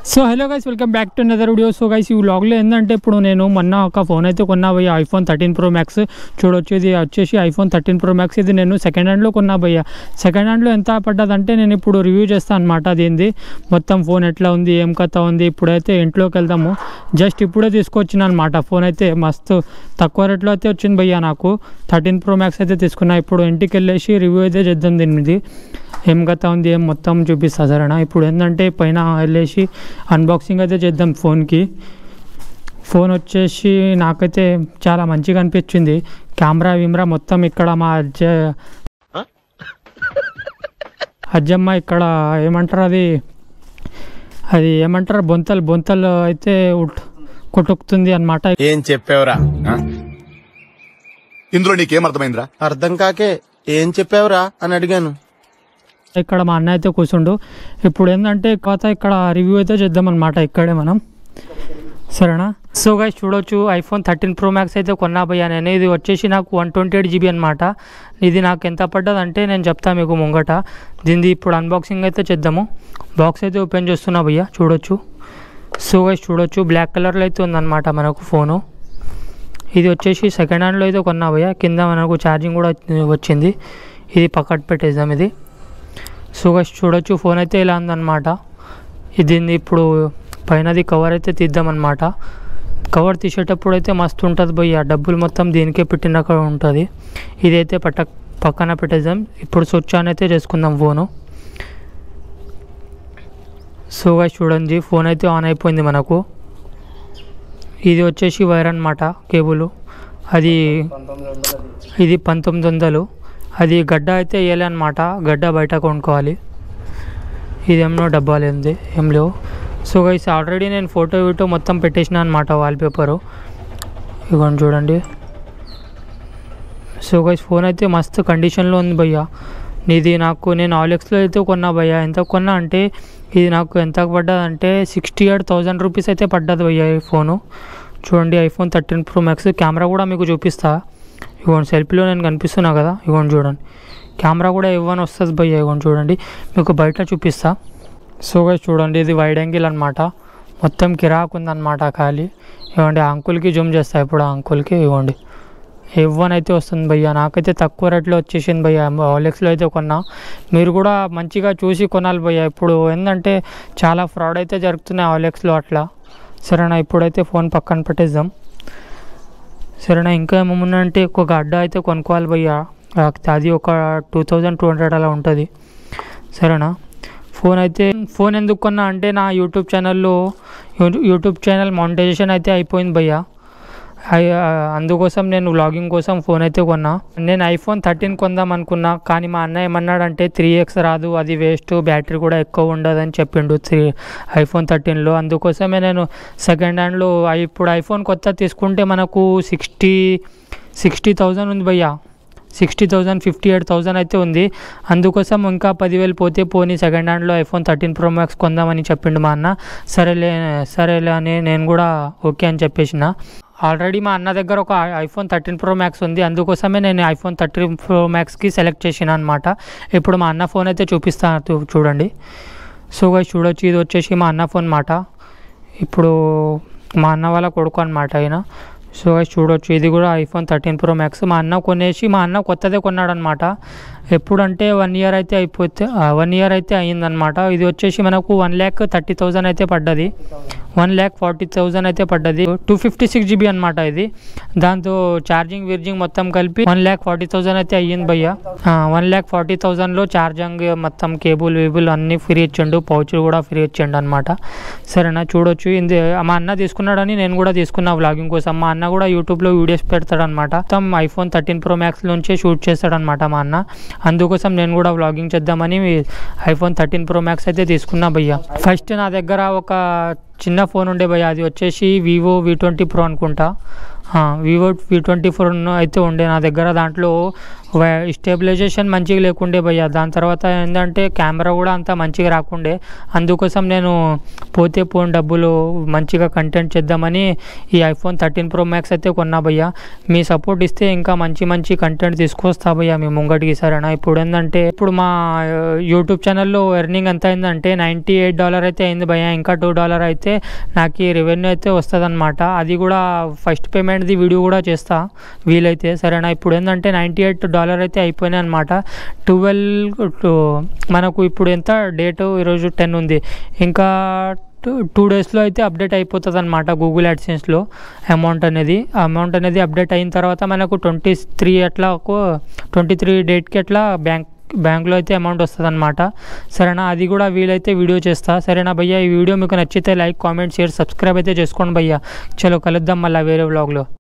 so hello guys welcome back to another video so guys ఈ వ్లాగ్లో ఏంటంటే ఇప్పుడు నేను మొన్న ఒక ఫోన్ అయితే కొన్నా భయ్య ఐఫోన్ థర్టీన్ ప్రో మ్యాక్స్ చూడొచ్చు ఇది వచ్చేసి ఐఫోన్ థర్టీన్ ప్రో మ్యాక్స్ ఇది నేను సెకండ్ హ్యాండ్లో కొన్నా భయ్య సెకండ్ హ్యాండ్లో ఎంత పడ్డదంటే నేను ఇప్పుడు రివ్యూ చేస్తాను అనమాట అదేంది మొత్తం ఫోన్ ఎట్లా ఉంది ఏం కథ ఉంది ఇప్పుడైతే ఇంట్లోకి వెళ్దాము జస్ట్ ఇప్పుడే తీసుకొచ్చిన అనమాట ఫోన్ అయితే మస్తు తక్కువ రేట్లో అయితే వచ్చింది భయ్య నాకు థర్టీన్ ప్రో మ్యాక్స్ అయితే తీసుకున్నా ఇప్పుడు ఇంటికి వెళ్ళేసి రివ్యూ అయితే చేద్దాం దీనిది ఏం కథ ఉంది ఏం మొత్తం చూపిస్తా సరేనా ఇప్పుడు ఏంటంటే పైన వెళ్ళేసి అన్బాక్సింగ్ అయితే చేద్దాం ఫోన్కి ఫోన్ వచ్చేసి నాకైతే చాలా మంచిగా అనిపించింది కెమెరా విమ్రా మొత్తం ఇక్కడ మా అజ్జ అజ్జమ్మ ఇక్కడ ఏమంటారు అది అది ఏమంటారు బొంతలు బొంతలు అయితే ఉట్- కొట్టుకుతుంది అనమాట ఏం చెప్పావురా ఇందులో నీకేం అర్థమైందిరా అర్థం కాకే ఏం చెప్పావురా అని అడిగాను ఇక్కడ మా అన్న అయితే కూర్చుండు ఇప్పుడు ఏంటంటే కథ ఇక్కడ రివ్యూ అయితే చేద్దాం అనమాట ఇక్కడే మనం సరేనా సో గైస్ చూడొచ్చు ఐఫోన్ థర్టీన్ ప్రో మ్యాక్స్ అయితే కొన్నా భయ్యా నేను ఇది వచ్చేసి నాకు వన్ ట్వంటీ ఎయిట్ జీబీ అనమాట ఇది నాకు ఎంత పడ్డదంటే నేను చెప్తా మీకు ముంగట దీనిది ఇప్పుడు అన్బాక్సింగ్ అయితే చేద్దాము బాక్స్ అయితే ఓపెన్ చేస్తున్నా భయ్యా చూడొచ్చు సో గైస్ చూడొచ్చు బ్లాక్ కలర్లో అయితే ఉందన్నమాట మనకు ఫోను ఇది వచ్చేసి సెకండ్ హ్యాండ్లో అయితే కొన్నా భయ్యా కింద మనకు ఛార్జింగ్ కూడా వచ్చింది ఇది పక్కన పెట్టేద్దాం ఇది సో గైస్ చూడొచ్చు ఫోన్ అయితే ఇలా ఉందన్నమాట ఇది ఇప్పుడు పైనది కవర్ అయితే తీద్దామన్నమాట కవర్ తీసేటప్పుడు అయితే మస్తు ఉంటుంది భయ్య డబ్బులు మొత్తం దీనికే పెట్టినాక ఉంటుంది ఇదైతే పట్ట పక్కన పెట్టేద్దాం ఇప్పుడు స్విచ్ ఆన్ అయితే చేసుకుందాం ఫోను సో గైస్ చూడండి ఫోన్ అయితే ఆన్ అయిపోయింది మనకు ఇది వచ్చేసి వైర్ అన్నమాట కేబుల్ అది ఇది పంతొమ్మిది వందలు అది గడ్డ అయితే వేయలే అనమాట గడ్డ బయట కొనుక్కోవాలి ఇదేమో డబ్బాలు ఏంది ఏం లేవు సో గైస్ ఆల్రెడీ నేను ఫోటో వీటో మొత్తం పెట్టేసిన అనమాట వాల్పేపరు ఇగోండి చూడండి సో గైస్ ఫోన్ అయితే మస్తు కండిషన్లో ఉంది భయ్య ఇది నాకు నేను ఆలెక్స్లో అయితే కొన్నా భయ్య ఎంత కొన్నా అంటే ఇది నాకు ఎంత పడ్డది అంటే సిక్స్టీ ఎయిట్ థౌజండ్ రూపీస్ అయితే పడ్డది భయ్య ఈ ఫోను చూడండి iPhone thirteen pro max camera కూడా మీకు చూపిస్తా ఇగోండి సెల్ఫీలో నేను కనిపిస్తున్నా కదా ఇగోండి చూడండి కెమెరా కూడా ఇవ్వని వస్తుంది భయ్య ఇగోండి చూడండి మీకు బయట చూపిస్తా సో గైస్ చూడండి ఇది వైడ్ యాంగిల్ అనమాట మొత్తం కిరాకు ఉందన్నమాట ఖాళీ ఇవ్వండి ఆ అంకుల్కి జూమ్ చేస్తా ఇప్పుడు ఆ అంకుల్కి ఇవ్వండి ఇవ్వని అయితే వస్తుంది భయ్య నాకైతే తక్కువ రేట్లో వచ్చేసింది భయ్య ఆలెక్స్లో అయితే కొన్నా మీరు కూడా మంచిగా చూసి కొనాలి భయ్య ఇప్పుడు ఏంటంటే చాలా ఫ్రాడ్ అయితే జరుగుతున్నాయి ఆలెక్స్లో అట్లా సరేనా ఇప్పుడైతే ఫోన్ పక్కన పెట్టేద్దాం సరేనా ఇంకా ఏమన్నా ఒక గడ్డ అయితే కొనుక్కోవాలి భయ్య అది ఒక టూ థౌజండ్ టూ హండ్రెడ్ అలా ఉంటుంది సరేనా ఫోన్ అయితే ఫోన్ ఎందుకు కొన్నా అంటే నా యూట్యూబ్ ఛానల్లో యూ- యూట్యూబ్ ఛానల్ మానిటైజేషన్ అయితే అయిపోయింది భయ్య ఐ- ఆ, అందుకోసం నేను వ్లాగింగ్ కోసం ఫోన్ అయితే కొన్నా నేను ఐఫోన్ థర్టీన్ కొందాం అనుకున్నా కానీ మా అన్న ఏమన్నాడంటే త్రీ ఎక్స్ రాదు అది వేస్ట్ బ్యాటరీ కూడా ఎక్కువ ఉండదని చెప్పిండు త్రీ ఐఫోన్ థర్టీన్లో అందుకోసమే నేను సెకండ్ హ్యాండ్లో ఐ- ఇప్పుడు ఐఫోన్ కొత్త తీసుకుంటే మనకు సిక్స్టీ సిక్స్టీ థౌజండ్ ఉంది భయ్యా sixty thousand fifty eight thousand అయితే ఉంది అందుకోసం ఇంకా పదివేలు పోతే పోనీ సెకండ్ హ్యాండ్లో ఐఫోన్ థర్టీన్ ప్రో మ్యాక్స్ కొందామని చెప్పిండు మా అన్న సరేలే సరేలే అని నేను కూడా ఓకే అని చెప్పేసిన ఆల్రెడీ మా అన్న దగ్గర ఒక ఐఫోన్ థర్టీన్ ప్రో మ్యాక్స్ ఉంది అందుకోసమే నేను ఐఫోన్ థర్టీన్ ప్రో మ్యాక్స్కి సెలెక్ట్ చేసిన అనమాట ఇప్పుడు మా అన్న ఫోన్ అయితే చూపిస్తాను చూ- చూడండి సో గైస్ చూడొచ్చు ఇది వచ్చేసి మా అన్న ఫోన్ మాట ఇప్పుడు మా అన్న వాళ్ళ కొడుకు అనమాట ఆయన సో గైస్ చూడొచ్చు ఇది కూడా ఐఫోన్ థర్టీన్ ప్రో మ్యాక్స్ మా అన్న కొనేసి మా అన్న కొత్తదే కొన్నాడు అనమాట ఎప్పుడంటే వన్ ఇయర్ అయితే అయిపోతే వన్ ఇయర్ అయితే అయ్యిందనమాట ఇది వచ్చేసి మనకు వన్ ల్యాక్ థర్టీ థౌజండ్ అయితే పడ్డది వన్ ల్యాక్ ఫార్టీ థౌజండ్ అయితే పడ్డది టూ ఫిఫ్టీ సిక్స్ జీబీ అనమాట ఇది దాంతో ఛార్జింగ్ విర్జింగ్ మొత్తం కలిపి వన్ ల్యాక్ ఫార్టీ థౌజండ్ అయితే అయ్యింది భయ్య వన్ ల్యాక్ ఫార్టీ థౌజండ్లో ఛార్జింగ్ మొత్తం కేబుల్ వేబుల్ అన్నీ ఫ్రీ ఇచ్చిండు పౌచ్ కూడా ఫ్రీ ఇచ్చిండు అనమాట సరేనా చూడొచ్చు ఇది మా అన్న తీసుకున్నాడని నేను కూడా తీసుకున్నా వ్లాగింగ్ కోసం మా అన్న కూడా యూట్యూబ్లో వీడియోస్ పెడతాడనమాట మొత్తం ఐఫోన్ థర్టీన్ ప్రో మ్యాక్స్ నుంచే షూట్ చేస్తాడనమాట మా అన్న అందుకోసం నేను కూడా వ్లాగింగ్ చేద్దామని ఐఫోన్ థర్టీన్ ప్రో మ్యాక్స్ అయితే తీసుకున్నా భయ్య ఫస్ట్ నా దగ్గర ఒక చిన్న ఫోన్ ఉండే భయ్య అది వచ్చేసి వివో వి ట్వంటీ ప్రో అనుకుంటా వివో వి ట్వంటీ ఫోర్ అయితే ఉండే నా దగ్గర దాంట్లో స్టెబిలైజేషన్ మంచిగా లేకుండే భయ్య దాని తర్వాత ఏంటంటే కెమెరా కూడా అంత మంచిగా రాకుండే అందుకోసం నేను పోతే పోని డబ్బులు మంచిగా కంటెంట్ చేద్దామని ఈ ఐఫోన్ థర్టీన్ ప్రో మ్యాక్స్ అయితే కొన్నా భయ్య మీ సపోర్ట్ ఇస్తే ఇంకా మంచి మంచి కంటెంట్ తీసుకొస్తా భయ్య మీ ముంగటికి సరేనా ఇప్పుడు ఏంటంటే ఇప్పుడు మా యూట్యూబ్ ఛానల్లో ఎర్నింగ్ ఎంత అయిందంటే నైంటీ ఎయిట్ డాలర్ అయితే అయింది భయ్య ఇంకా టూ డాలర్ అయితే నాకు రెవెన్యూ అయితే వస్తుంది అది కూడా ఫస్ట్ పేమెంట్ది వీడియో కూడా చేస్తా వీలైతే సరేనా ఇప్పుడు ఏంటంటే నైంటీ ఎయిట్ డాలర్ అయితే అయిపోయినాయి అనమాట ట్వెల్వ్ మనకు ఇప్పుడు ఎంత డేట్ ఈరోజు టెన్ ఉంది ఇంకా టూ టూ డేస్లో అయితే అప్డేట్ అయిపోతుంది అనమాట గూగుల్ యాడ్సెన్స్లో అమౌంట్ అనేది ఆ అమౌంట్ అనేది అప్డేట్ అయిన తర్వాత మనకు ట్వంటీ త్రీ అట్లా ట్వంటీ త్రీ డేట్కి అట్లా బ్యాంక్ బ్యాంక్లో అయితే అమౌంట్ వస్తుంది అనమాట సరేనా అది కూడా వీలైతే వీడియో చేస్తా సరేనా భయ్య ఈ వీడియో మీకు నచ్చితే లైక్ కామెంట్ షేర్ సబ్స్క్రైబ్ అయితే చేసుకోండి భయ్య చలో కలుద్దాం మళ్ళీ వేరే వ్లాగ్లో